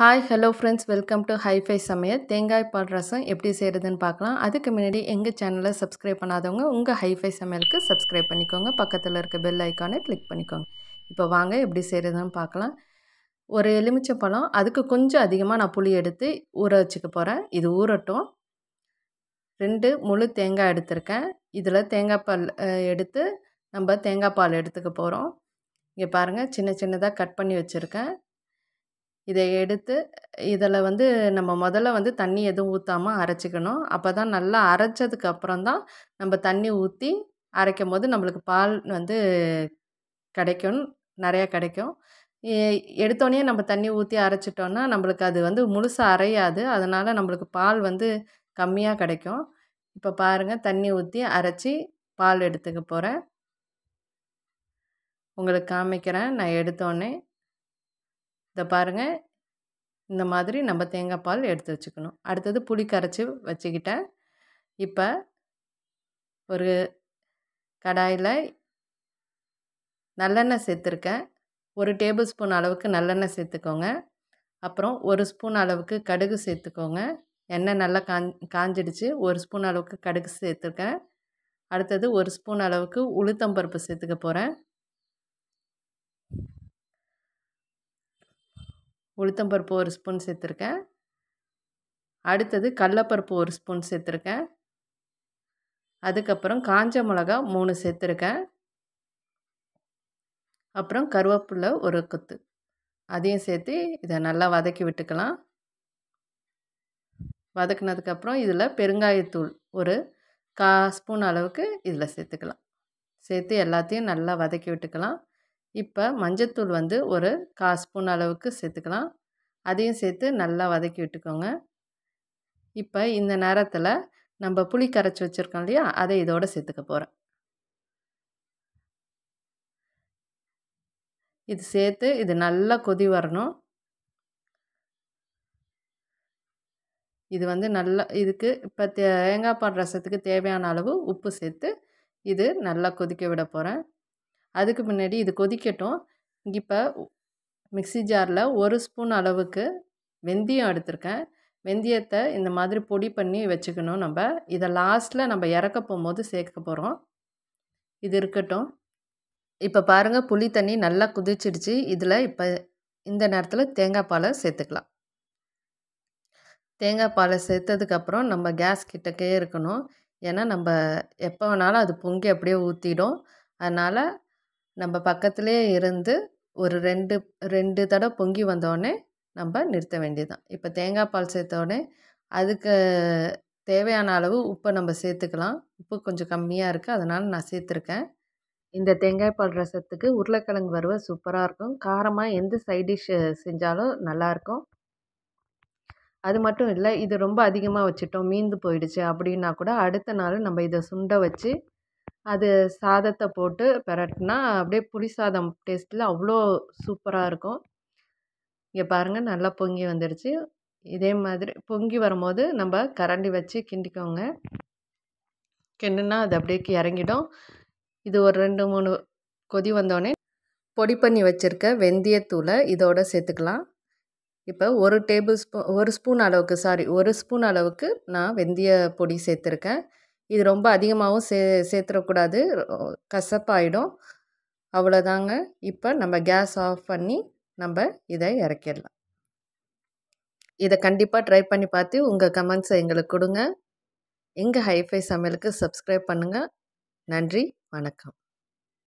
hi hello friends welcome to HiFi சமையல் தேங்காய் பால் ரசம் எப்படி செய்கிறதுன்னு பார்க்கலாம் அதுக்கு முன்னாடி எங்கள் சேனலை சப்ஸ்கிரைப் பண்ணாதவங்க உங்கள் ஹைஃபை சமையலுக்கு சப்ஸ்கிரைப் பண்ணிக்கோங்க பக்கத்தில் இருக்க பெல் ஐக்கானை கிளிக் பண்ணிக்கோங்க இப்போ வாங்க எப்படி செய்கிறதுன்னு பார்க்கலாம் ஒரு எலுமிச்சை பழம் அதுக்கு கொஞ்சம் அதிகமாக நான் புளி எடுத்து ஊற வச்சுக்க போகிறேன் இது ஊறட்டும் ரெண்டு முழு தேங்காய் எடுத்திருக்கேன் இதில் தேங்காய் பால் அஹ், எடுத்து நம்ம தேங்காய் பால் எடுத்துக்க போகிறோம் இங்கே பாருங்கள் சின்ன சின்னதாக கட் பண்ணி வச்சுருக்கேன் இதை எடுத்து இதில் வந்து நம்ம முதல்ல வந்து தண்ணி எதுவும் ஊற்றாமல் அரைச்சிக்கணும் அப்போ தான் நல்லா அரைச்சதுக்கு அப்புறம் தான் நம்ம தண்ணி ஊற்றி அரைக்கும் போது நம்மளுக்கு பால் வந்து கிடைக்கும் நிறையா கிடைக்கும் எ- எடுத்தோடனே நம்ம தண்ணி ஊற்றி அரைச்சிட்டோன்னா நம்மளுக்கு அது வந்து முழுசாக அரையாது அதனால் நம்மளுக்கு பால் வந்து கம்மியாக கிடைக்கும் இப்போ பாருங்கள் தண்ணி ஊற்றி அரைச்சி பால் எடுத்துக்க போகிறேன் உங்களுக்கு காமிக்கிறேன் நான் எடுத்தோடனே இதை பாருங்கள் இந்த மாதிரி நம்ம தேங்காய் பால் எடுத்து வச்சுக்கணும் அடுத்தது புளி கரைச்சி வச்சுக்கிட்டேன் இப்போ ஒரு கடாயில் நல்லெண்ணெய் சேர்த்துருக்கேன் ஒரு டேபிள் ஸ்பூன் அளவுக்கு நல்லெண்ணெய் சேர்த்துக்கோங்க அப்புறம் ஒரு ஸ்பூன் அளவுக்கு கடுகு சேர்த்துக்கோங்க எண்ணெய் நல்லா காஞ் காஞ்சிடுச்சு ஒரு ஸ்பூன் அளவுக்கு கடுகு சேர்த்துருக்கேன் அடுத்தது ஒரு ஸ்பூன் அளவுக்கு உளுத்தம்பருப்பு சேர்த்துக்க போகிறேன் உளுத்தம்பருப்பு ஒரு ஸ்பூன் சேர்த்துருக்கேன் அடுத்தது கடலப்பருப்பு ஒரு ஸ்பூன் சேர்த்துருக்கேன் அதுக்கப்புறம் காஞ்ச மிளகா மூணு சேர்த்துருக்கேன் அப்புறம் கருவேப்பிலை ஒரு கொத்து அதையும் சேர்த்து இதை நல்லா வதக்கி விட்டுக்கலாம் வதக்குனதுக்கப்புறம் இதில் பெருங்காயத்தூள் ஒரு கா ஸ்பூன் அளவுக்கு இதில் சேர்த்துக்கலாம் சேர்த்து எல்லாத்தையும் நல்லா வதக்கி விட்டுக்கலாம் இப்போ மஞ்சத்தூள் வந்து ஒரு கா ஸ்பூன் அளவுக்கு சேர்த்துக்கலாம் அதையும் சேர்த்து நல்லா வதக்கி விட்டுக்கோங்க இப்போ இந்த நேரத்தில் நம்ம புளி கரைச்சி வச்சுருக்கோம் இல்லையா அதை இதோட சேர்த்துக்க போகிறேன் இது சேர்த்து இது நல்லா கொதி வரணும் இது வந்து நல்லா இதுக்கு இப்போ தேங்காய் பால் ரசத்துக்கு தேவையான அளவு உப்பு சேர்த்து இது நல்லா கொதிக்க விட போகிறேன் அதுக்கு முன்னாடி இது கொதிக்கட்டும் இப்போ மிக்ஸி ஜாரில் ஒரு ஸ்பூன் அளவுக்கு வெந்தயம் எடுத்திருக்கேன் வெந்தயத்தை இந்த மாதிரி பொடி பண்ணி வச்சுக்கணும் நம்ம இதை லாஸ்ட்டில் நம்ம இறக்க போகும்போது சேர்க்க போகிறோம் இது இருக்கட்டும் இப்போ பாருங்கள் புளி தண்ணி நல்லா கொதிச்சிடுச்சு இதில் இப்போ இந்த நேரத்தில் தேங்காய் பாலை சேர்த்துக்கலாம் தேங்காய் பாலை சேர்த்ததுக்கப்புறம் நம்ம கேஸ் கிட்டக்கே இருக்கணும் ஏன்னா நம்ம எப்போ வேணாலும் அது பொங்கி அப்படியே ஊற்றிடும் அதனால் நம்ம பக்கத்துலேயே இருந்து ஒரு ரெண்டு ரெண்டு தடவை பொங்கி வந்தோடனே நம்ம நிறுத்த வேண்டியதுதான் இப்போ தேங்காய் பால் சேர்த்தோடனே அதுக்கு தேவையான அளவு உப்பை நம்ம சேர்த்துக்கலாம் உப்பு கொஞ்சம் கம்மியாக இருக்குது அதனால் நான் சேர்த்துருக்கேன் இந்த தேங்காய் பால் ரசத்துக்கு உருளைக்கிழங்கு வறுவல் சூப்பராக இருக்கும் காரமாக எந்த சைட் டிஷ் செஞ்சாலும் நல்லாயிருக்கும் அது மட்டும் இல்லை இது ரொம்ப அதிகமாக வச்சுட்டோம் மீந்து போயிடுச்சு அப்படின்னா கூட அடுத்த நாள் நம்ம இதை சுண்ட வச்சு அது சாதத்தை போட்டு பெரட்டினா அப்படியே புளி சாதம் டேஸ்ட்டில் அவ்வளோ சூப்பராக இருக்கும் இங்கே பாருங்கள் நல்லா பொங்கி வந்துடுச்சு இதே மாதிரி பொங்கி வரும்போது நம்ம கரண்டி வச்சு கிண்டிக்கோங்க கிண்டுனா அது அப்படியே இறங்கிடும் இது ஒரு ரெண்டு மூணு கொதி வந்தோடனே பொடி பண்ணி வச்சுருக்க வெந்தயத்தூளை இதோட சேர்த்துக்கலாம் இப்போ ஒரு டேபிள் ஸ்பூன் ஒரு ஸ்பூன் அளவுக்கு சாரி ஒரு ஸ்பூன் அளவுக்கு நான் வெந்தய பொடி சேர்த்துருக்கேன் இது ரொம்ப அதிகமாகவும் சே சேர்த்துடக்கூடாது கசப்பாயிடும் அவ்வளோதாங்க இப்போ நம்ம கேஸ் ஆஃப் பண்ணி நம்ம இதை இறக்கிடலாம் இதை கண்டிப்பாக ட்ரை பண்ணி பார்த்து உங்கள் கமெண்ட்ஸை எங்களுக்கு கொடுங்க எங்கள் ஹைஃபை சமையலுக்கு சப்ஸ்கிரைப் பண்ணுங்கள் நன்றி வணக்கம்